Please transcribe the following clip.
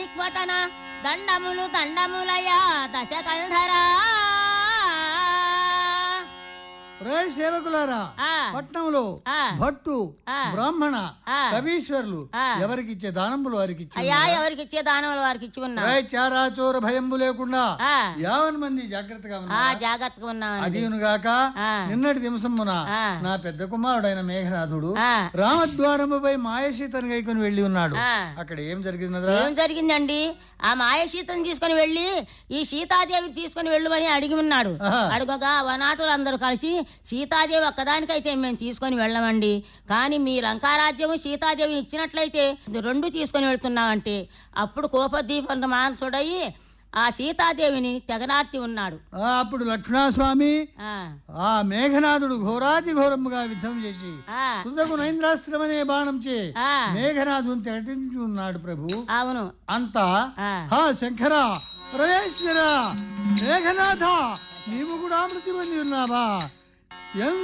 దిక్వటన దండములు దండములయా దశ కల్ధరా రే సేవకులారా ఆ. పట్నంలో ఆ. భట్టు ఆ. బ్రాహ్మణ ఆ. కవీశ్వరులు ఆ. ఎవరికి ఇచ్చే దానంబులు వారికి ఇచ్చి అయ్యా ఉన్నారా? ఎవరికి ఇచ్చే దానములు వారికి ఇచ్చి ఉన్నా రే చారాచోర భయంబు లేకుండా ఆ. యావన్ మంది జాగ్రత్తగా ఆ ఉన్నారు జాగ్రత్తగా ఉన్నామండి అదీనుగాక ఆ. నిన్నటి దివసమున ఆ. నా పెద్ద కుమారుడైన మేఘనాథుడు ఆ. రామద్వారముపై మాయసీతను గైకొని వెళ్ళి ఉన్నాడు ఆ. అక్కడ ఏం జరిగినదిరా ఏం జరిగిందండి ఆ మాయ సీతను తీసుకొని వెళ్ళి ఈ సీతాదేవి తీసుకొని వెళ్ళమని అడిగి ఉన్నాడు ఆహా. అడుగగా వనాటులు అందరూ కలిసి సీతాదేవి ఒక్కదానికైతే మేము తీసుకొని వెళ్ళమండి కానీ మీ లంకారాజ్యము సీతాదేవిని ఇచ్చినట్లయితే ఇది రెండు తీసుకొని వెళ్తున్నామంటే అప్పుడు కోపదీపం మానసుడయి ఆ సీతాదేవిని తెగనార్చి ఉన్నాడు ఆ, అప్పుడు లక్ష్మణస్వామి ఆ ఆ మేఘనాథుడు ఘోరాతి ఘోరముగా యుద్ధం చేసి ఆ సుధకు నైంద్రాస్త్రం అనే బాణం చే ఆ. మేఘనాథుని తెరటించి ఉన్నాడు ప్రభు అవును అంతా ఆ. హా శంకర పరమేశ్వర మేఘనాథ నీవు కూడా మృతి పొంది ఉన్నావా ఎం